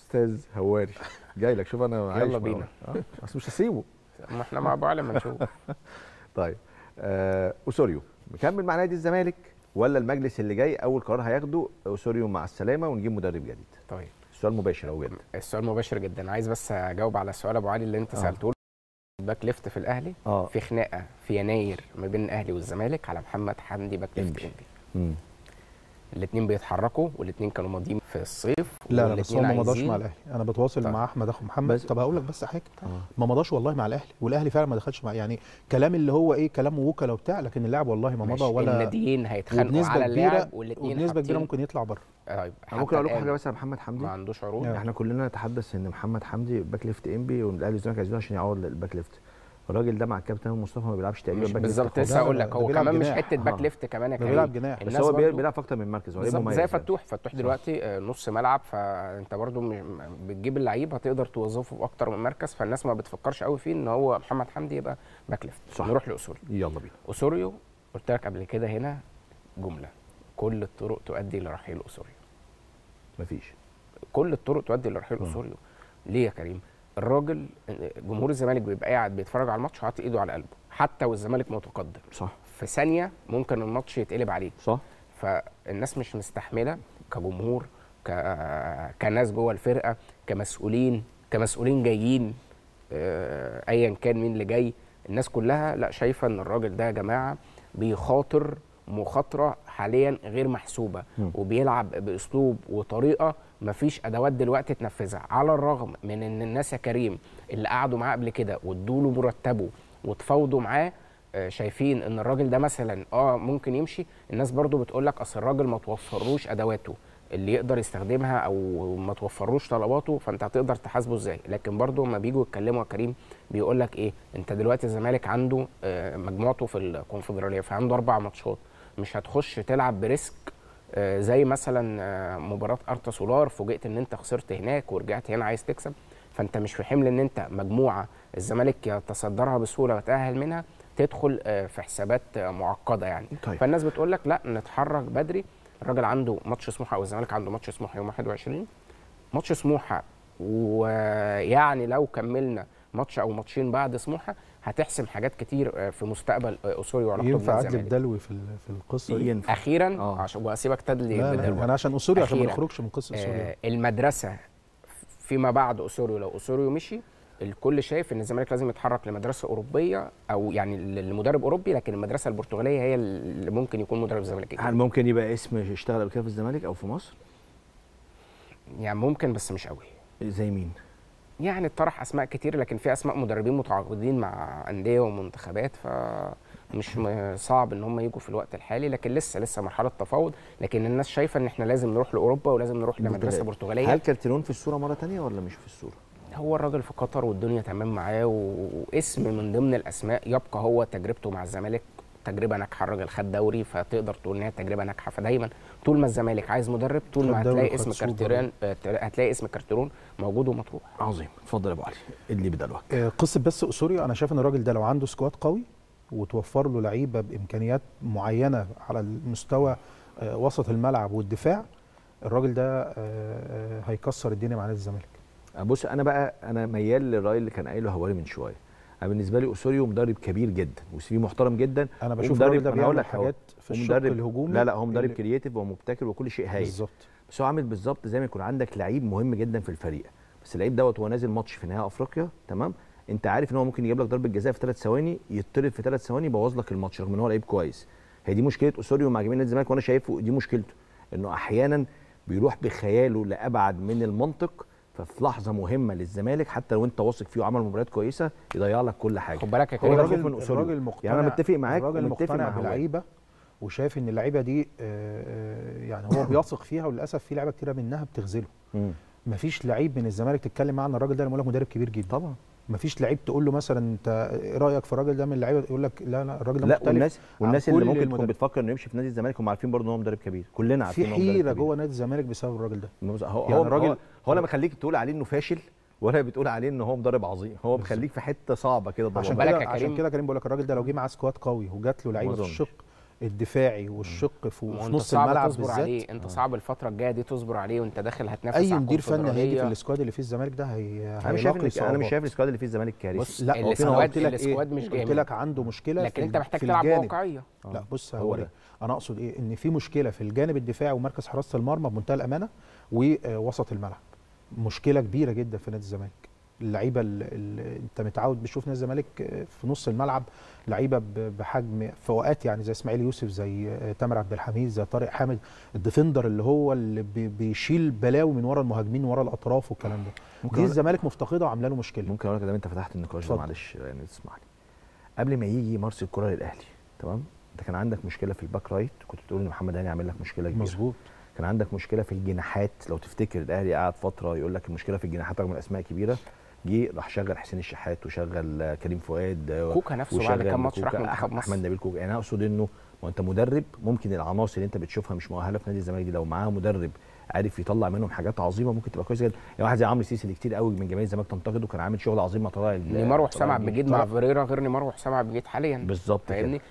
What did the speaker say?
استاذ هواري جاي لك شوف انا عايش يلا معاه. بينا. اه اصل مش هسيبه ما احنا مع بعض لما نشوف طيب آه اوسوريو مكمل مع نادي الزمالك ولا المجلس اللي جاي اول قرار هياخده اوسوريو مع السلامه ونجيب مدرب جديد طيب السؤال مباشر اهو جدا السؤال مباشر جدا عايز بس اجاوب على سؤال ابو علي اللي انت آه. سالته باك ليفت في الاهلي اه في خناقه في يناير ما بين الاهلي والزمالك على محمد حمدي باك ليفت إنبي. انبي مم. الاثنين بيتحركوا والاثنين كانوا ماضيين في الصيف لا لا بس هو والاتنين ما مضاش عايزين- مع الاهلي انا بتواصل طيب. مع احمد اخو محمد بس- طب هقول لك بس حاجه آه. ما مضاش والله مع الاهلي والاهلي فعلا ما دخلش مع يعني كلام اللي هو ايه كلام وكلاء وبتاع لكن اللاعب والله ما ماشي، مضى ولا الناديين هيتخانقوا وبنسبه على كبيره اللاعب والاثنين وبنسبه كبيره ممكن يطلع بره طيب أنا ممكن اقول لكم حتى حاجه الآن بس على محمد حمدي ما عندوش عروض آه. احنا كلنا نتحدث ان محمد حمدي باك ليفت انبي والاهلي والزمالك عايزينه عشان يعوض الباك ليفت الراجل ده مع الكابتن مصطفى ما بيلعبش تقريبا مش باك ليفت بالظبط خالص. لسه لا، هقول لا، لك ده هو بيلعب كمان مش جناح. حته باك آه. ليفت كمان يا ده كريم بيلعب جناح. بس الناس هو بي- برضو- بيلعب في اكتر من مركز هو لعيب بالظبط مميز زي يعني. فتوح فتوح دلوقتي آه، نص ملعب فانت برضو م- م- بتجيب اللعيب هتقدر توظفه في اكتر من مركز فالناس ما بتفكرش قوي فيه ان هو محمد حمدي يبقى باك ليفت صح. نروح لاوسوريو يلا بينا اوسوريو قلت لك قبل كده هنا جمله كل الطرق تؤدي لرحيل اوسوريو مفيش كل الطرق تؤدي لرحيل مم. اوسوريو ليه يا كريم الراجل جمهور الزمالك بيبقى قاعد بيتفرج على الماتش وحاطط ايده على قلبه حتى والزمالك متقدم صح في ثانيه ممكن الماتش يتقلب عليك صح فالناس مش مستحمله كجمهور ك... كناس جوه الفرقه كمسؤولين كمسؤولين جايين آه، ايا كان مين اللي جاي الناس كلها لا شايفه ان الراجل ده يا جماعه بيخاطر مخاطره حاليا غير محسوبه مم. وبيلعب باسلوب وطريقه مفيش ادوات دلوقتي تنفذها على الرغم من ان الناس يا كريم اللي قعدوا معاه قبل كده وادوا له مرتبه وتفاوضوا معاه آه، شايفين ان الراجل ده مثلا اه ممكن يمشي الناس برضو بتقول لك اصل الراجل ما توفروش ادواته اللي يقدر يستخدمها او ما توفروش طلباته فانت هتقدر تحاسبه ازاي لكن برضو لما بيجوا يتكلموا يا كريم بيقول لك ايه انت دلوقتي الزمالك عنده آه، مجموعته في الكونفدراليه فعنده اربع ماتشات مش هتخش تلعب بريسك آه، زي مثلا آه، مباراه ارتا سولار فوجئت ان انت خسرت هناك ورجعت هنا عايز تكسب فانت مش في حمل ان انت مجموعه الزمالك يتصدرها بسهوله وتاهل منها تدخل آه، في حسابات آه، معقده يعني طيب. فالناس بتقول لك لا نتحرك بدري الراجل عنده ماتش سموحه او الزمالك عنده ماتش سموحه يوم 21 ماتش سموحه ويعني لو كملنا ماتش او ماتشين بعد سموحه هتحسم حاجات كتير آه، في مستقبل آه، اسوريو وعلاقته ينفع بنادي اعدل الزمالك بدلوي في ال- في القصه دي ينفع اخيرا آه. عشان واسيبك تدلي لا بدلوي. لا انا عشان اسوري عشان ما أخيراً. نخرجش من قصه اسوري آه المدرسه فيما بعد اسوريو لو اسوريو مشي الكل شايف ان الزمالك لازم يتحرك لمدرسه اوروبيه او يعني لمدرب اوروبي لكن المدرسه البرتغاليه هي اللي ممكن يكون مدرب الزمالك هل ممكن يبقى اسم اشتغل قبل كده في الزمالك او في مصر يعني ممكن بس مش قوي زي مين يعني اتطرح اسماء كتير لكن في اسماء مدربين متعاقدين مع انديه ومنتخبات فمش م- صعب ان هم يجوا في الوقت الحالي لكن لسه لسه مرحله تفاوض لكن الناس شايفه ان احنا لازم نروح لاوروبا ولازم نروح لمدرسه برتغاليه هل كالترون في الصوره مره تانية ولا مش في الصوره هو الراجل في قطر والدنيا تمام معاه و- واسم من ضمن الاسماء يبقى هو تجربته مع الزمالك تجربه ناجحه الراجل خد دوري فتقدر تقول ان هي تجربه ناجحه فدايما طول ما الزمالك عايز مدرب طول ما خد دوري هتلاقي وخد اسم سوبر. كارتيرون آه، هتلاقي اسم كارتيرون موجود ومطروح عظيم اتفضل يا ابو علي اللي بدلوك آه، قصه بس اسوريو انا شايف ان الراجل ده لو عنده سكواد قوي وتوفر له لعيبه بامكانيات معينه على المستوى آه، وسط الملعب والدفاع الراجل ده آه، آه، هيكسر الدنيا مع نادي الزمالك بص انا بقى انا ميال للراي اللي كان قايله هواري من شويه انا بالنسبه لي اسوريو مدرب كبير جدا وسي محترم جدا انا بشوف ومدرب- الراجل ده أنا هقول بيعمل لك هو- حاجات في الشق ومدرب- الهجومي لا لا هو مدرب اللي- كرييتيف ومبتكر وكل شيء هايل بالظبط بس هو عامل بالظبط زي ما يكون عندك لعيب مهم جدا في الفريق بس اللعيب دوت وهو نازل ماتش في نهائي افريقيا تمام انت عارف ان هو ممكن يجيب لك ضربه جزاء في ثلاث ثواني يطرد في ثلاث ثواني يبوظ لك الماتش رغم ان هو لعيب كويس هي دي مشكله اسوريو مع جماهير نادي الزمالك وانا شايفه دي مشكلته انه احيانا بيروح بخياله لابعد من المنطق ففي لحظه مهمه للزمالك حتى لو انت واثق فيه وعمل مباريات كويسه يضيع لك كل حاجه خد بالك يا هو كريم الراجل- الراجل من أسوريو. الراجل مقتنع يعني أنا متفق معاك الراجل ومتفق مقتنع مع هواري. بلعيبه وشايف ان اللعيبه دي آه، آه، يعني هو بيثق فيها وللاسف في لعيبه كتيره منها بتغزله مم. مفيش لعيب من الزمالك تتكلم معاه ان الراجل ده انا بقول لك مدرب كبير جدا طبعا مفيش لعيب تقول له مثلا انت ايه رايك في الراجل ده من اللعيبه يقول لك لا لا الراجل ده لا مختلف والناس والناس عن اللي كل ممكن تكون المدرب. بتفكر انه يمشي في نادي الزمالك هم عارفين برضه ان هو مدرب كبير كلنا عارفين في إن هو مدرب حيره كبير. جوه نادي الزمالك بسبب الراجل ده هو هو يعني هو الراجل- هو, هو لما يخليك تقول عليه انه فاشل ولا بتقول عليه ان هو مدرب عظيم هو مخليك في حته صعبه كده عشان طبعا بالك كده يا عشان كريم. كده كريم بقول لك الراجل ده لو جه معاه سكواد قوي وجات له لعيبه ما في أظنش. الشق الدفاعي والشق في ما هو في انت نص صعب الملعب تصبر بالذات عليه انت صعب الفتره الجايه دي تصبر عليه وانت داخل هتنافس اي على مدير فني هيجي في الكونفدرالية. السكواد اللي فيه الزمالك ده هي انا مش شايف هيلاقي إن- انا مش صعوبات. شايف السكواد اللي فيه الزمالك كارثي بص لا السكواد- هو فين قلت لك السكواد ايه مش قلت جامد. لك عنده مشكله لكن في انت ال- محتاج في تلعب الجانب. بواقعيه لا بص هو هوريك ده. انا اقصد ايه ان في مشكله في الجانب الدفاعي ومركز حراسه المرمى بمنتهى الامانه ووسط الملعب مشكله كبيره جدا في نادي الزمالك اللعيبه اللي انت متعود بتشوف نادي الزمالك في نص الملعب لعيبه ب- بحجم في اوقات يعني زي اسماعيل يوسف زي تامر عبد الحميد زي طارق حامد الديفندر اللي هو اللي بي- بيشيل بلاوي من ورا المهاجمين ورا الاطراف والكلام ده ممكن دي أقول- الزمالك مفتقده وعامله له مشكله ممكن اقول لك ده انت فتحت النقاش ده اتفضل. معلش يعني تسمح لي قبل ما يجي مارسيل كولر للاهلي تمام انت كان عندك مشكله في الباك رايت كنت بتقول ان محمد هاني عامل لك مشكله كبيره مظبوط كان عندك مشكله في الجناحات لو تفتكر الاهلي قعد فتره يقول لك المشكله في الجناحات رغم الاسماء كبيره جه راح شغل حسين الشحات وشغل آه، كريم فؤاد آه، كوكا نفسه بعد وشغل كام ماتش راح كوكا، منتخب أح- مصر احمد نبيل كوكا يعني انا اقصد انه ما انت مدرب ممكن العناصر اللي انت بتشوفها مش مؤهله في نادي الزمالك دي لو معاها مدرب عارف يطلع منهم حاجات عظيمه ممكن تبقى كويسه جدا يعني واحد زي عمرو سيسي اللي كتير قوي من جماهير الزمالك تنتقده كان عامل شغل عظيم مع طلائع ال- نيمار وحسام طلائع عبد الجيش. المجيد مع فيريرا غير نيمار وحسام عبد المجيد حاليا بالظبط كده فاهمني